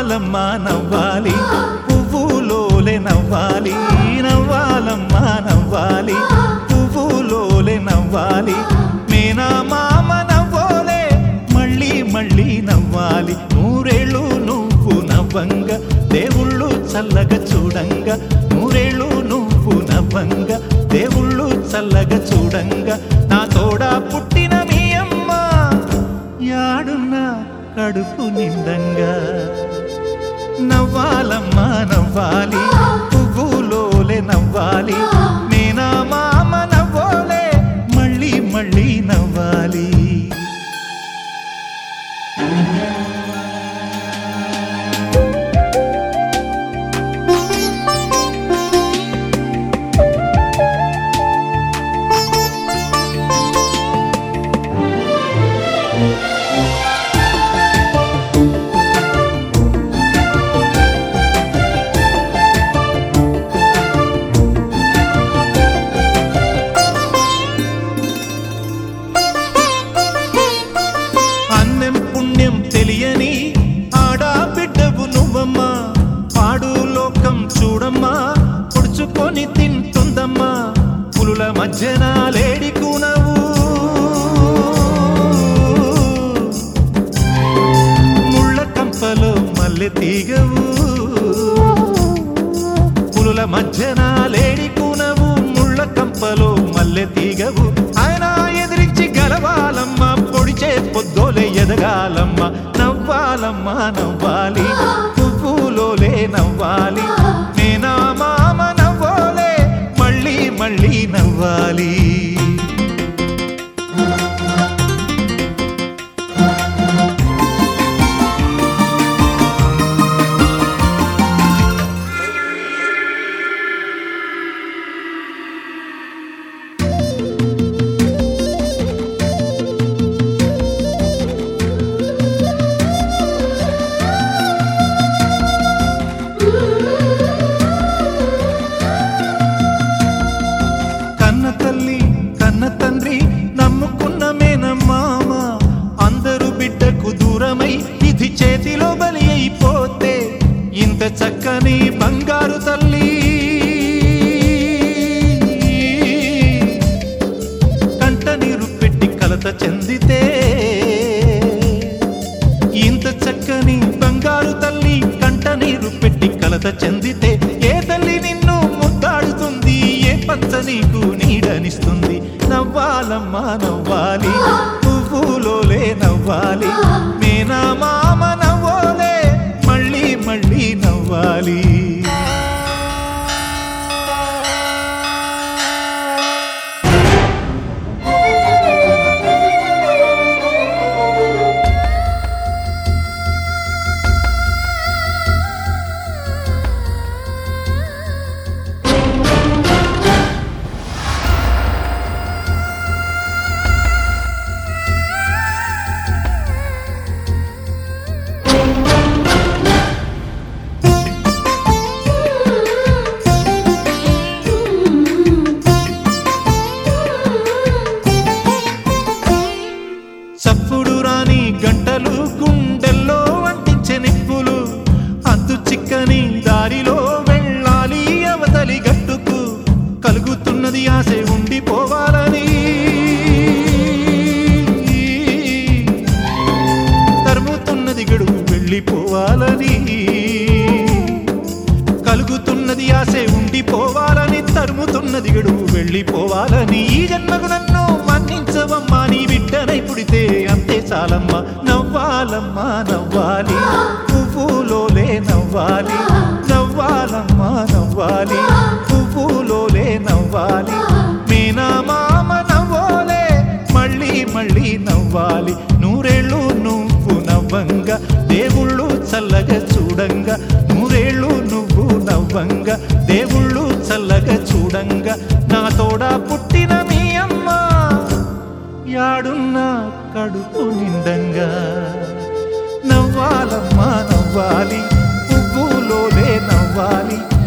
నవ్వాలమ్మా నవ్వాలి పువ్వులోలే నవ్వాలి నవ్వాలమ్మా నవ్వాలి పువ్వులోలే నవ్వాలి మేనా మామ నవ్వోలే మళ్ళీ మళ్ళీ నవ్వాలి నూరేళ్ళు నువ్వు నవ్వంగా దేవుళ్ళు చల్లగా చూడంగా నూరేళ్ళు నువ్వు నవ్వంగా దేవుళ్ళు చల్లగా చూడంగా నా తోడా పుట్టిన మీ అమ్మ యాడున్నా కడుపు నిండంగా నవ్వాలమ్మా నవ్వాలి పువ్వులోలే నవ్వాలి నేనా మామ నవ్వోలే మళ్ళీ మళ్ళీ నవ్వాలి అన్నం పుణ్యం తెలియని ఆడా బిడ్డవు నువ్వమ్మా పాడు లోకం చూడమ్మా పొడుచుకొని తింటుందమ్మా పులుల మధ్యన లేడికునవు ముళ్ళ కంపలో మల్లె తీగవు పులుల మధ్యన లేడికునవు ముళ్ళ కంపలో మల్లె తీగవు ఆయన ఎదిరించి గలవాలమ్మ పొడిచే పొద్దోలే ఎదగాలమ్మ నవ్వాలమ్మ నవ్వాలి పువ్వులోలే నవ్వాలి నేనా మామ నవ్వోలే మళ్ళీ మళ్ళీ నవ్వాలి కన్న తల్లి కన్న తండ్రి నమ్ముకున్న మేనమ్మామ అందరూ బిడ్డకు దూరమై ఇది చేతిలో బలి అయిపోతే ఇంత చక్కని బంగారు తల్లి కంట నీరు పెట్టి కలత చెందితే ఇంత చక్కని బంగారు తల్లి కంట నీరు పెట్టి కలత చెందితే ఏ తల్లి నిన్ను ముద్దాడుతుంది ఏ పంచ నీకు నీడనిస్తుంది నవ్వాలమ్మా నవ్వాలి పువ్వులోలే నవ్వాలి నేనా మామ నవ్వోలే మళ్ళీ మళ్ళీ నవ్వాలి చప్పుడు రాని గంటలు గుండెల్లో అంటించే నిప్పులు అంతు చిక్కని దారిలో వెళ్ళాలి అవతలి గట్టుకు కలుగుతున్నది ఆశ ఉండిపోవాలని తరుముతున్నది గడువు వెళ్ళిపోవాలని కలుగుతున్నది ఆశే ఉండిపోవాలని తరుముతున్నది గడువు వెళ్ళిపోవాలని ఈ జన్మకు నన్ను మన్నించవమ్మా నీ బిడ్డనై పుడితే అంతే చాలమ్మా నవ్వాలమ్మా నవ్వాలి పువ్వులోలే నవ్వాలి నవ్వాలమ్మా నవ్వాలి పువ్వులోలే నవ్వాలి మీనా మామ నవ్వోలే మళ్ళీ మళ్ళీ నవ్వాలి నూరేళ్ళు నువ్వు నవ్వంగా దేవుళ్ళు చల్లగా చూడంగా నూరేళ్ళు నువ్వు నవ్వంగా దేవుళ్ళు చల్లగా చూడంగా నా తోడా పుట్టిన మీ అమ్మ యాడున్నా కడుపు నిండంగా నవ్వాలమ్మా నవ్వాలి పువ్వులోనే నవ్వాలి